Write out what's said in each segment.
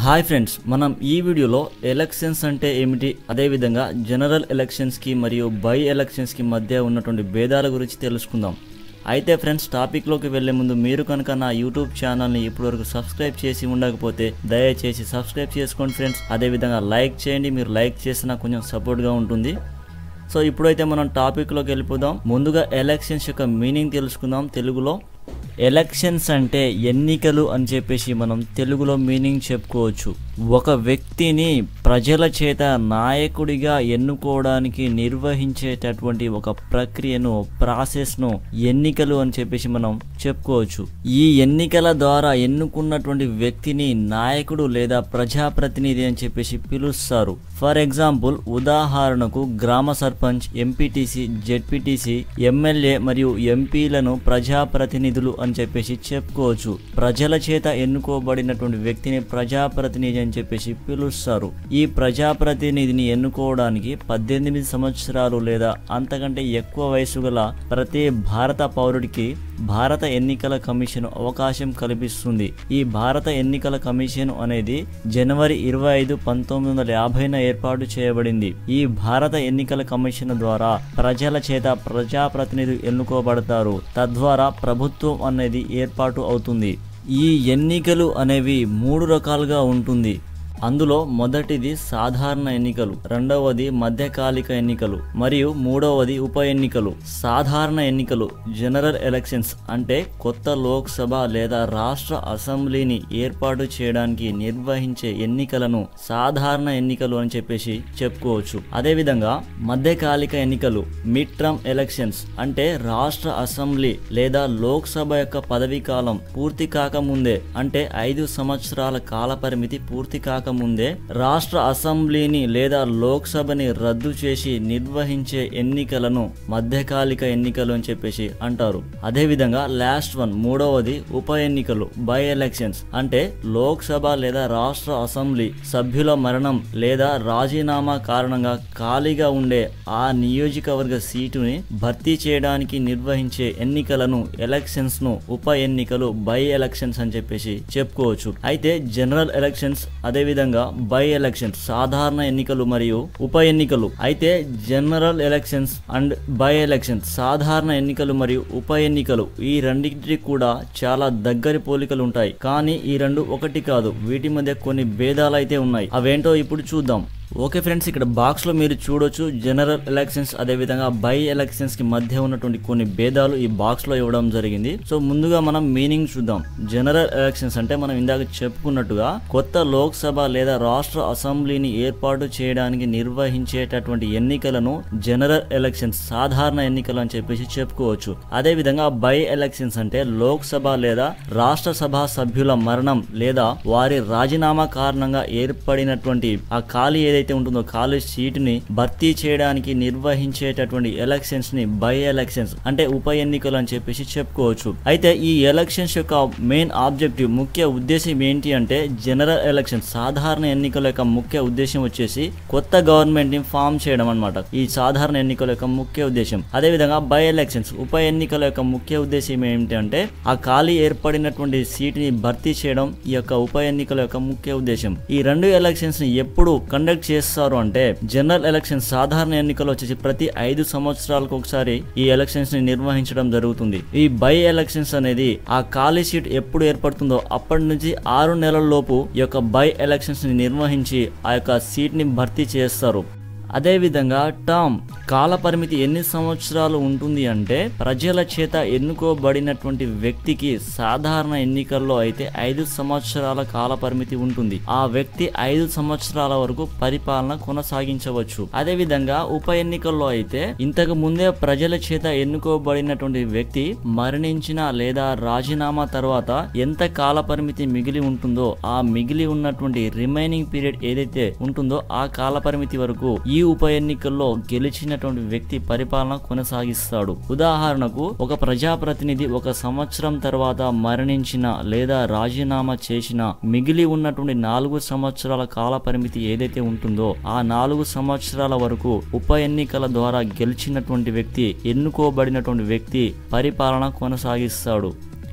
hi friends మనం ఈ వీడియోలో ఎలక్షన్స్ అంటే ఏమిటి అదేవిధంగా జనరల్ ఎలక్షన్స్కి మరియు బై ఎలక్షన్స్కి మధ్య ఉన్నటువంటి భేదాల గురించి తెలుసుకుందాం అయితే ఫ్రెండ్స్ టాపిక్లోకి వెళ్లే ముందు మీరు కనుక నా యూట్యూబ్ ఛానల్ని ఇప్పటివరకు సబ్స్క్రైబ్ చేసి ఉండకపోతే దయచేసి సబ్స్క్రైబ్ చేసుకోండి ఫ్రెండ్స్ అదేవిధంగా లైక్ చేయండి మీరు లైక్ చేసినా కొంచెం సపోర్ట్గా ఉంటుంది సో ఇప్పుడైతే మనం టాపిక్లోకి వెళ్ళిపోదాం ముందుగా ఎలక్షన్స్ యొక్క మీనింగ్ తెలుసుకుందాం తెలుగులో ఎలక్షన్స్ అంటే ఎన్నికలు అని చెప్పేసి మనం తెలుగులో మీనింగ్ చెప్పుకోవచ్చు ఒక వ్యక్తిని ప్రజల చేత నాయకుడిగా ఎన్నుకోవడానికి నిర్వహించేటటువంటి ఒక ప్రక్రియను ప్రాసెస్ను ఎన్నికలు అని చెప్పేసి మనం చెప్పుకోవచ్చు ఈ ఎన్నికల ద్వారా ఎన్నుకున్నటువంటి వ్యక్తిని నాయకుడు లేదా ప్రజాప్రతినిధి అని చెప్పేసి పిలుస్తారు ఫర్ ఎగ్జాంపుల్ ఉదాహరణకు గ్రామ సర్పంచ్ ఎంపీటీసీ జెడ్పీటీసీ ఎమ్మెల్యే మరియు ఎంపీలను ప్రజాప్రతినిధులు అని చెప్పేసి చెప్పుకోవచ్చు ప్రజల చేత ఎన్నుకోబడినటువంటి వ్యక్తిని ప్రజాప్రతినిధి అని చెప్పేసి పిలుస్తారు ఈ ప్రజాప్రతినిధిని ఎన్నుకోవడానికి పద్దెనిమిది సంవత్సరాలు లేదా అంతకంటే ఎక్కువ వయసు గల ప్రతి భారత పౌరుడికి భారత ఎన్నికల కమిషన్ అవకాశం కల్పిస్తుంది ఈ భారత ఎన్నికల కమిషన్ అనేది జనవరి ఇరవై ఐదు పంతొమ్మిది వందల యాభైన ఏర్పాటు చేయబడింది ఈ భారత ఎన్నికల కమిషన్ ద్వారా ప్రజల చేత ప్రజాప్రతినిధులు ఎన్నుకోబడతారు తద్వారా ప్రభుత్వం అనేది ఏర్పాటు అవుతుంది ఈ ఎన్నికలు అనేవి మూడు రకాలుగా ఉంటుంది అందులో మొదటిది సాధారణ ఎన్నికలు రెండవది మధ్యకాలిక ఎన్నికలు మరియు మూడవది ఉప ఎన్నికలు సాధారణ ఎన్నికలు జనరల్ ఎలక్షన్స్ అంటే కొత్త లోక్సభ లేదా రాష్ట్ర అసెంబ్లీని ఏర్పాటు చేయడానికి నిర్వహించే ఎన్నికలను సాధారణ ఎన్నికలు అని చెప్పేసి చెప్పుకోవచ్చు అదేవిధంగా మధ్యకాలిక ఎన్నికలు మిడ్ టర్మ్ ఎలక్షన్స్ అంటే రాష్ట్ర అసెంబ్లీ లేదా లోక్సభ యొక్క పదవీ కాలం పూర్తి కాకముందే అంటే ఐదు సంవత్సరాల కాల పరిమితి పూర్తి కాక ముందే రాష్ట్ర అసెంబ్లీని లేదా లోక్సభని రద్దు చేసి నిర్వహించే ఎన్నికలను మధ్యకాలిక ఎన్నికలు అని చెప్పేసి అంటారు అదేవిధంగా లాస్ట్ వన్ మూడవది ఉప ఎన్నికలు బై ఎలక్షన్స్ అంటే లోక్సభ లేదా రాష్ట్ర అసెంబ్లీ సభ్యుల మరణం లేదా రాజీనామా కారణంగా ఖాళీగా ఉండే ఆ నియోజకవర్గ సీటుని భర్తీ చేయడానికి నిర్వహించే ఎన్నికలను ఎలక్షన్స్ ను ఉప ఎన్నికలు బై ఎలక్షన్స్ అని చెప్పేసి చెప్పుకోవచ్చు అయితే జనరల్ ఎలక్షన్స్ అదేవిధంగా బై ఎలక్షన్స్ సాధారణ ఎన్నికలు మరియు ఉప ఎన్నికలు అయితే general elections and by elections సాధారణ ఎన్నికలు మరియు ఉప ఎన్నికలు ఈ రెండింటికి కూడా చాలా దగ్గరి పోలికలు ఉంటాయి కానీ ఈ రెండు ఒకటి కాదు వీటి మధ్య కొన్ని భేదాలు అయితే ఉన్నాయి అవేంటో ఇప్పుడు చూద్దాం ఓకే ఫ్రెండ్స్ ఇక్కడ బాక్స్ లో మీరు చూడొచ్చు జనరల్ ఎలక్షన్స్ అదే విధంగా బై ఎలక్షన్స్ కి మధ్య ఉన్నటువంటి కొన్ని భేదాలు ఈ బాక్స్ లో ఇవ్వడం జరిగింది సో ముందుగా మనం మీనింగ్ చూద్దాం జనరల్ ఎలక్షన్స్ అంటే మనం ఇందాక చెప్పుకున్నట్టుగా కొత్త లోక్సభ లేదా రాష్ట్ర అసెంబ్లీని ఏర్పాటు చేయడానికి నిర్వహించేటటువంటి ఎన్నికలను జనరల్ ఎలక్షన్స్ సాధారణ ఎన్నికలు అని చెప్పేసి చెప్పుకోవచ్చు అదే విధంగా బై ఎలక్షన్స్ అంటే లోక్సభ లేదా రాష్ట్ర సభ సభ్యుల మరణం లేదా వారి రాజీనామా కారణంగా ఏర్పడినటువంటి ఆ ఖాళీ ఏదైతే ఉంటుందో ఖాళీ సీటుని భర్తీ చేయడానికి నిర్వహించేటటువంటి ఎలక్షన్స్ ని బై ఎలక్షన్స్ అంటే ఉప ఎన్నికలు అని చెప్పేసి చెప్పుకోవచ్చు అయితే ఈ ఎలక్షన్స్ యొక్క మెయిన్ ఆబ్జెక్టివ్ ముఖ్య ఉద్దేశం ఏంటి అంటే జనరల్ ఎలక్షన్ సాధారణ ఎన్నికల యొక్క ముఖ్య ఉద్దేశం వచ్చేసి కొత్త గవర్నమెంట్ ని ఫామ్ చేయడం అనమాట ఈ సాధారణ ఎన్నికల యొక్క ముఖ్య ఉద్దేశం అదే విధంగా బై ఎలక్షన్స్ ఉప ఎన్నికల యొక్క ముఖ్య ఉద్దేశం ఏంటి అంటే ఆ ఖాళీ ఏర్పడినటువంటి సీటుని భర్తీ చేయడం ఈ యొక్క ఉప ఎన్నికల యొక్క ముఖ్య ఉద్దేశం ఈ రెండు ఎలక్షన్స్ ని ఎప్పుడు కండక్ట్ చేస్తారు అంటే జనరల్ ఎలక్షన్ సాధారణ ఎన్నికలు వచ్చేసి ప్రతి ఐదు సంవత్సరాలకు ఒకసారి ఈ ఎలక్షన్స్ ని నిర్వహించడం జరుగుతుంది ఈ బై ఎలక్షన్స్ అనేది ఆ ఖాళీ సీట్ ఎప్పుడు ఏర్పడుతుందో అప్పటి నుంచి ఆరు నెలల లోపు ఈ యొక్క బై ఎలక్షన్స్ ని నిర్వహించి ఆ యొక్క సీట్ ని భర్తీ చేస్తారు అదేవిధంగా టర్మ్ కాల పరిమితి ఎన్ని సంవత్సరాలు ఉంటుంది అంటే ప్రజల చేత ఎన్నుకోబడినటువంటి వ్యక్తికి సాధారణ ఎన్నికల్లో అయితే ఐదు సంవత్సరాల కాల పరిమితి ఉంటుంది ఆ వ్యక్తి ఐదు సంవత్సరాల వరకు పరిపాలన కొనసాగించవచ్చు అదేవిధంగా ఉప ఎన్నికల్లో అయితే ఇంతకు ముందే ప్రజల చేత ఎన్నుకోబడినటువంటి వ్యక్తి మరణించిన లేదా రాజీనామా తర్వాత ఎంత కాల పరిమితి మిగిలి ఉంటుందో ఆ మిగిలి ఉన్నటువంటి రిమైనింగ్ పీరియడ్ ఏదైతే ఉంటుందో ఆ కాల పరిమితి వరకు ఈ ఉప ఎన్నికల్లో గెలిచినటువంటి వ్యక్తి పరిపాలన కొనసాగిస్తాడు ఉదాహరణకు ఒక ప్రజాప్రతినిధి ఒక సంవత్సరం తర్వాత మరణించిన లేదా రాజీనామా చేసిన మిగిలి ఉన్నటువంటి నాలుగు సంవత్సరాల కాల పరిమితి ఏదైతే ఉంటుందో ఆ నాలుగు సంవత్సరాల వరకు ఉప ఎన్నికల ద్వారా గెలిచినటువంటి వ్యక్తి ఎన్నుకోబడినటువంటి వ్యక్తి పరిపాలన కొనసాగిస్తాడు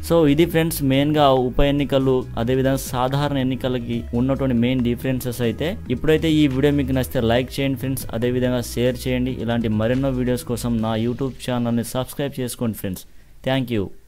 సో ఇది ఫ్రెండ్స్ మెయిన్గా ఉప ఎన్నికలు అదేవిధంగా సాధారణ ఎన్నికలకి ఉన్నటువంటి మెయిన్ డిఫరెన్సెస్ అయితే ఇప్పుడైతే ఈ వీడియో మీకు నచ్చితే లైక్ చేయండి ఫ్రెండ్స్ అదేవిధంగా షేర్ చేయండి ఇలాంటి మరెన్నో వీడియోస్ కోసం నా యూట్యూబ్ ఛానల్ని సబ్స్క్రైబ్ చేసుకోండి ఫ్రెండ్స్ థ్యాంక్ యూ